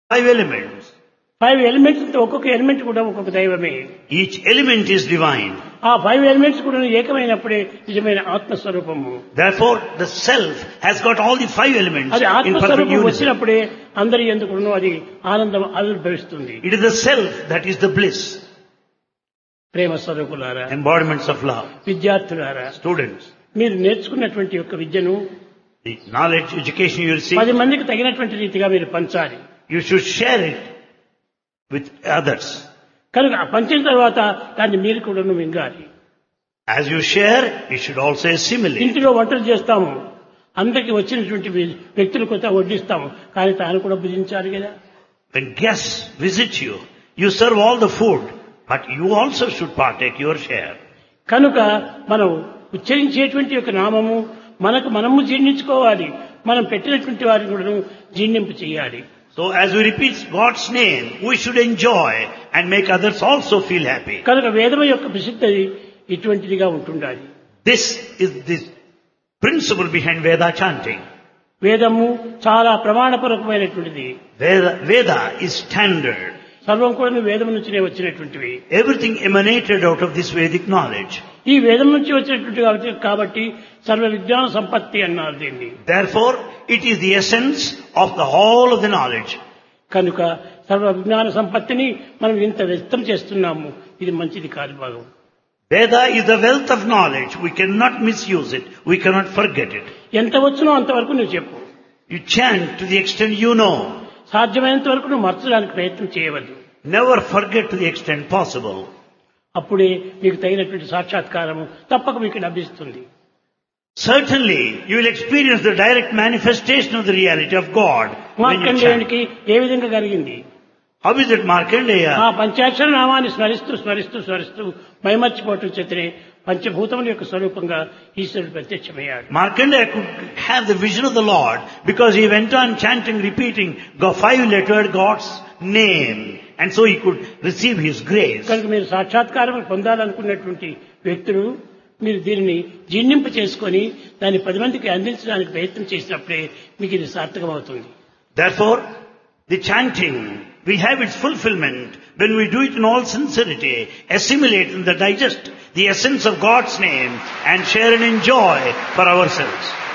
five elements. Five elements ఒక్కొక్క element కూడా ఒక్కొక్క దైవమే Each element is divine. ఆ ఫైవ్ ఎలిమెంట్స్ కూడా ఏకమైనప్పుడే నిజమైన ఆత్మస్వరూపము Therefore, the self has got all the five elements అది in perfect ఆత్మస్వరూపం unison. వచ్చినప్పుడే అందరి ఎందుకు అది ఆనందం ఆవిర్భవిస్తుంది It is the self that is the bliss, ప్రేమ స్వరూపులారా embodiments of love. విద్యార్థులారా Students, మీరు నేర్చుకున్నటువంటి యొక్క విద్యను the knowledge, education you receive, పది మందికి తగినటువంటి రీతిగా మీరు పంచాలి you should share it with others. కనుక ఆ పంచిన తర్వాత దాన్ని మీరు కూడా మింగాలి As you share, you should also assimilate. ఇంటిలో వంటలు చేస్తాము అందరికి వచ్చినటువంటి వ్య- వ్యక్తుల కొత్త వడ్డిస్తాము కానీ తాను కూడా భుజించాలి కదా When guests visit you, you serve all the food, but you also should partake your share. కనుక మనం ఉచ్చరించేటువంటి యొక్క నామము మనకు మనము జీర్ణించుకోవాలి మనం పెట్టినటువంటి వారిని కూడా జీర్ణింపు చేయాలి So as we repeat God's name, we should enjoy and make others also feel happy. కనుక వేదం యొక్క ప్రసిద్ధి ఇటువంటిదిగా ఉంటుండాలి This is the principle behind Veda chanting. వేదము చాలా ప్రమాణపూర్వకమైనటువంటిది Veda, Veda is standard. సర్వం కూడా వేదం నుంచినే వచ్చినటువంటివి Everything emanated out of this Vedic knowledge. ఈ వేదం నుంచి వచ్చినటువంటి కాబట్టి- కాబట్టి సర్వ విజ్ఞాన సంపత్తి అన్నారు దీన్ని Therefore, it is the essence of the whole of the knowledge. కనుక సర్వ విజ్ఞాన సంపత్తిని మనం ఇంత వ్యక్తం చేస్తున్నాము ఇది మంచిది కాదు భాగం Veda is the wealth of knowledge. We cannot misuse it. We cannot forget it. ఎంత వచ్చునో అంతవరకు నువ్వు చెప్పు You chant to the extent you know. సాధ్యమైనంత వరకు నువ్వు మర్చడానికి ప్రయత్నం చేయవద్దు Never forget to the extent possible. అప్పుడే మీకు తగినటువంటి సాక్షాత్కారము తప్పక మీకు లభిస్తుంది Certainly, you will experience the direct manifestation of the reality of God when you chant. మార్కండేయునికి ఏ విధంగా కలిగింది How is it Markandeya? ఆ పంచాక్షర నామాన్ని స్మరిస్తూ స్మరిస్తూ స్మరిస్తూ మైమర్చిపోవటం చేతనే పంచభూతముల యొక్క స్వరూపంగా ఈశ్వరుడు ప్రత్యక్షమయ్యాడు Markandeya could have the vision of the Lord because he went on chanting, repeating the five-lettered God's name. And so he could receive his grace. కనుక మీరు సాక్షాత్కారం పొందాలనుకున్నటువంటి వ్యక్తులు మీరు దీనిని జీర్ణింప చేసుకొని దాన్ని పది మందికి అందించడానికి ప్రయత్నం చేసినప్పుడే మీకు ఇది సార్థకమవుతుంది Therefore, the chanting will have its fulfillment when we do it in all sincerity, assimilate and digest the essence of God's name and share and enjoy for ourselves.